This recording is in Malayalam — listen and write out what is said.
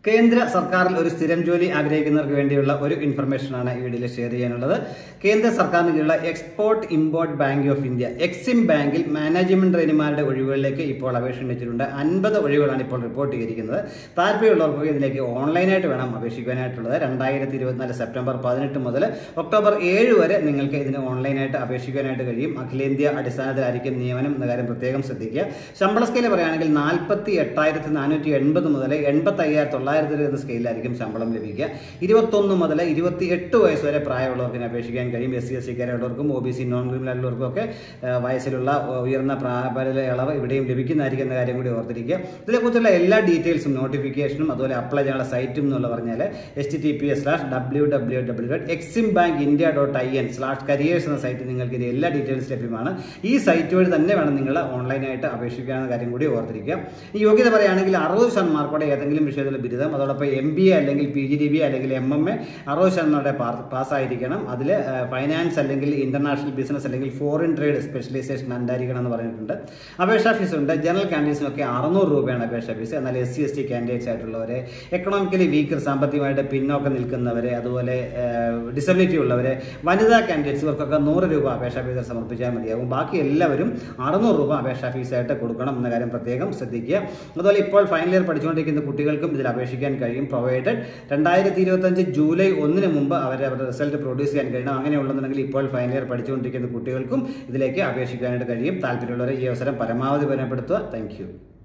കേന്ദ്ര സർക്കാരിൽ ഒരു സ്ഥിരം ജോലി ആഗ്രഹിക്കുന്നവർക്ക് വേണ്ടിയുള്ള ഒരു ഇൻഫർമേഷനാണ് ഈ വീഡിയോയിൽ ഷെയർ ചെയ്യാനുള്ളത് കേന്ദ്ര സർക്കാരിന് കീഴിലുള്ള export import bank of India EXIM ബാങ്കിൽ മാനേജ്മെന്റ് ട്രെയിനിമാരുടെ ഒഴിവുകളിലേക്ക് ഇപ്പോൾ അപേക്ഷ ക്ഷണിച്ചിട്ടുണ്ട് അൻപത് ഒഴിവുകളാണ് ഇപ്പോൾ റിപ്പോർട്ട് ചെയ്തിരിക്കുന്നത് താല്പര്യമുള്ളവർക്ക് ഇതിലേക്ക് ഓൺലൈനായിട്ട് വേണം അപേക്ഷിക്കാനായിട്ടുള്ളത് രണ്ടായിരത്തി ഇരുപത്തിനാല് സെപ്റ്റംബർ പതിനെട്ട് മുതൽ ഒക്ടോബർ ഏഴ് വരെ നിങ്ങൾക്ക് ഇതിന് ഓൺലൈനായിട്ട് അപേക്ഷിക്കാനായിട്ട് കഴിയും അഖിലേന്ത്യാ അടിസ്ഥാനത്തിലായിരിക്കും നിയമനം എന്ന കാര്യം പ്രത്യേകം ശ്രദ്ധിക്കുക ശമ്പള സ്കെയിൽ പറയുകയാണെങ്കിൽ നാൽപ്പത്തി എട്ടായിരത്തി നാനൂറ്റി എൺപത് മുതൽ എൺപത്തി അയ്യായിരത്തി തൊള്ളായിരത്തി എന്ന സ്കെയിലായിരിക്കും ശമ്പളം ലഭിക്കുക ഇരുപത്തൊന്ന് മുതൽ ഇരുപത്തി എട്ട് വയസ്സ് വരെ പ്രായമുള്ളവർക്ക് അപേക്ഷിക്കാൻ കഴിയും എസ് സി എസ് സിക്കാരുള്ളവർക്കും ഒ ബി സി നോൺ ക്രിമിനലുള്ളവർക്കും ഒക്കെ ആ, വയസ്സിലുള്ള ആ, ഉയർന്ന പ്രാബല്യ ഇളവ് ഇവിടെയും ലഭിക്കുന്നതായിരിക്കും എന്ന കാര്യം കൂടി ഓർത്തിരിക്കുക ഇതിനെക്കുറിച്ചുള്ള എല്ലാ ഡീറ്റെയിൽസും നോട്ടിഫിക്കേഷനും അതുപോലെ അപ്ലൈ ചെയ്യാനുള്ള സൈറ്റും എന്നുള്ള പറഞ്ഞാൽ H T P S slash W W W dot EXIM bank India dot I N slash careers എന്ന സൈറ്റിൽ നിങ്ങൾക്ക് ഇത് എല്ലാ ഡീറ്റെയിൽസ് ലഭ്യമാണ് ഈ സൈറ്റ് വഴി തന്നെ വേണം നിങ്ങൾ ഓൺലൈനായിട്ട് അപേക്ഷിക്കാവുന്ന കാര്യം കൂടി ഓർത്തിരിക്കുക ഈ യോഗ്യത പറയുകയാണെങ്കിൽ അറുപത് ശതമാനം മാർക്കോടെ ഏതെങ്കിലും വിഷയത്തിൽ ബിരുദം അതോടൊപ്പം എം ബി എ അല്ലെങ്കിൽ പി ജി ഡി ബി അല്ലെങ്കിൽ എം എം എ അറുപത് ശതമാനോടെ പാസ്സായിരിക്കണം അതിൽ ഫൈനാൻസ് അല്ലെങ്കിൽ ഇന്റർനാഷണൽ ബിസിനസ് അല്ലെങ്കിൽ ഫോറിൻ ട്രേഡ് സ്പെഷ്യലൈസേഷൻ ഉണ്ടായിരിക്കണം എന്ന് പറഞ്ഞിട്ടുണ്ട് അപേക്ഷാ ഫീസ് ഉണ്ട് ജനറൽ കാൻഡിഡേറ്റ്സിനൊക്കെ അറുന്നൂറ് രൂപയാണ് അപേക്ഷാ ഫീസ് എന്നാൽ S C S T candidates ആയിട്ടുള്ളവരെ എക്കണോമിക്കലി വീക്കർ സാമ്പത്തികമായിട്ട് പിന്നോക്കം നിൽക്കുന്നവരെ അതുപോലെ ഡിസബിലിറ്റി ഉള്ളവരെ വനിതാ കാൻഡിഡേറ്റ്സ് ഇവർക്കൊക്കെ നൂറ് രൂപ അപേക്ഷാ ഫീസ് സമർപ്പിച്ചാൽ മതിയാകും ബാക്കി എല്ലാവരും അറുന്നൂറ് രൂപ അപേക്ഷാ ഫീസായിട്ട് കൊടുക്കണം എന്ന കാര്യം പ്രത്യേകം ശ്രദ്ധിക്കുക അതുപോലെ ഇപ്പോൾ ഫൈനൽ ഇയർ പഠിച്ചുകൊണ്ടിരിക്കുന്ന കുട്ടികൾക്കും ഇതിൽ അപേക്ഷിക്കാൻ കഴിയും പ്രൊവൈഡഡ് രണ്ടായിരത്തി ഇരുപത്തഞ്ച് ജൂലൈ ഒന്നിന് മുമ്പ് അവർ അവരുടെ റിസൾട്ട് പ്രൊഡ്യൂസ് ചെയ്യാൻ കഴിയണം അങ്ങനെയുള്ളതെന്നുണ്ടെങ്കിൽ ഇപ്പോൾ ഫൈനൽ ഇയർ പഠിച്ചുകൊണ്ടിരിക്കുന്ന കുട്ടികൾക്കും ഇതിലേക്ക് അപേക്ഷിക്കാനായിട്ട് കഴിയും താല്പര്യമുള്ളവരെ ഈ അവസരം പരമാവധി ഉപയോഗപ്പെടുത്തുക താങ്ക്